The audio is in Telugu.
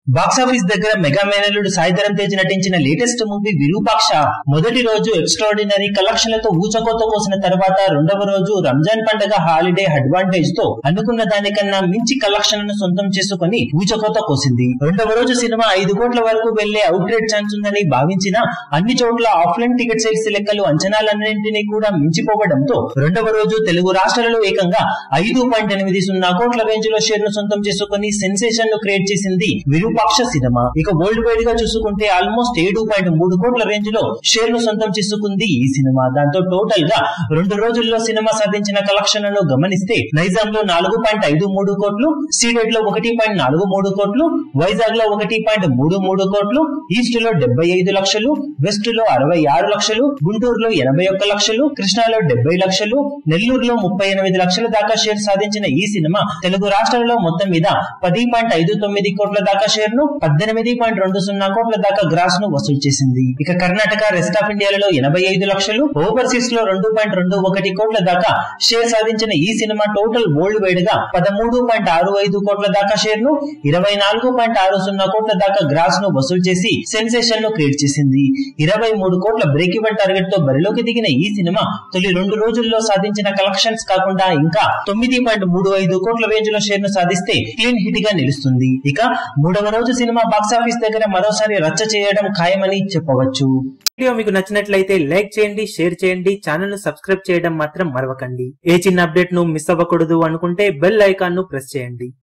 బాక్సాఫీస్ దగ్గర మెగా మేనలుడు సాయిధరం తేజ్ నటించిన లేటెస్ట్ మూవీ విరూపాక్ష మొదటి రోజు ఎక్స్ట్రాడినరీ కలెక్షన్లతో ఊచకోత కోసిన తర్వాత రెండవ రోజు రంజాన్ పండగ హాలిడే అడ్వాంటేజ్ తో అనుకున్న దానికన్నా మించి కలెక్షన్లను సొంతం చేసుకుని ఊచకోత కోసింది రెండవ రోజు సినిమా ఐదు కోట్ల వరకు వెళ్లే అవుట్ రేట్ ఛాన్స్ ఉందని భావించిన అన్ని చోట్ల ఆఫ్లైన్ టికెట్ సేల్స్ లెక్కలు అంచనాలన్నింటినీ కూడా మించిపోవడంతో రెండవ రోజు తెలుగు రాష్ట్రాలలో ఏకంగా ఐదు పాయింట్ ఎనిమిది సున్నా కోట్ల రేంజ్ లో షేర్ ను సొంతం చేసుకుని సెన్సేషన్ ను క్రియేట్ చేసింది విరూపాక్ష సినిమా ఇక వరల్డ్ వైడ్ గా చూసుకుంటే ఆల్మోస్ట్ ఏడు పాయింట్ మూడు కోట్ల రేంజ్ లో షేర్ ను సొంతం చేసుకుంది ఈ సినిమా దాంతో టోటల్ గా రెండు రోజుల్లో సినిమా సాధించిన కలెక్షన్లను గమనిస్తే నైజాం లో నాలుగు పాయింట్ ఐదు మూడు కోట్లు సీడెడ్ లో ఒకటి పాయింట్ నాలుగు మూడు కోట్లు వైజాగ్ లో ఒకటి పాయింట్ మూడు మూడు కోట్లు ఈస్ట్ లో డెబ్బై ఐదు లక్షలు వెస్ట్ లో అరవై ఆరు లక్షలు గుంటూరులో ఎనభై ఒక్క లక్షలు కృష్ణాలో డెబ్బై లక్షలు నెల్లూరులో ముప్పై ఎనిమిది లక్షల దాకా షేర్ సాధించిన ఈ సినిమా తెలుగు రాష్ట్రాలలో మొత్తం మీద పది పాయింట్ ఐదు తొమ్మిది కోట్ల దాకా షేర్ ను పద్దెనిమిది పాయింట్ రెండు సున్నా కోట్ల దాకా గ్రాస్ ను వసూలు చేసింది ఇక కర్ణాటక రెస్ట్ ఆఫ్ ఇండియాలలో ఎనభై ఐదు లక్షలు ఓవర్సీస్ లో రెండు పాయింట్ రెండు ఒకటి కోట్ల దాకా షేర్ సాధించిన ఈ సినిమా టోటల్ వరల్డ్ వైడ్ గా పదమూడు పాయింట్ ఆరు ఐదు కోట్ల దాకా షేర్ ను ఇరవై నాలుగు పాయింట్ ఆరు సున్నా కోట్ల దాకా గ్రాస్ ను వసూలు చేసి సెన్సేషన్ ను క్రియేట్ చేసింది ఇరవై మూడు కోట్ల బ్రేక్ ఈవెన్ టార్గెట్ తో బరిలోకి దిగిన ఈ సినిమా తొలి రెండు రోజుల్లో సాధించిన కలెక్షన్స్ కాకుండా ఇంకా తొమ్మిది పాయింట్ మూడు ఐదు కోట్ల రేంజ్ లో షేర్ ను సాధిస్తే క్లీన్ హిట్ గా నిలుస్తుంది ఇక మూడవ రోజు సినిమా బాక్సాఫీస్ దగ్గర మరోసారి రచ్చ చేయడం ఖాయమని చెప్పవచ్చు వీడియో మీకు నచ్చినట్లయితే లైక్ చేయండి షేర్ చేయండి ఛానల్ ను సబ్స్క్రైబ్ చేయడం మాత్రం మరవకండి ఏ చిన్న అప్డేట్ ను మిస్ అవ్వకూడదు అనుకుంటే బెల్ ఐకాన్ ను ప్రెస్ చేయండి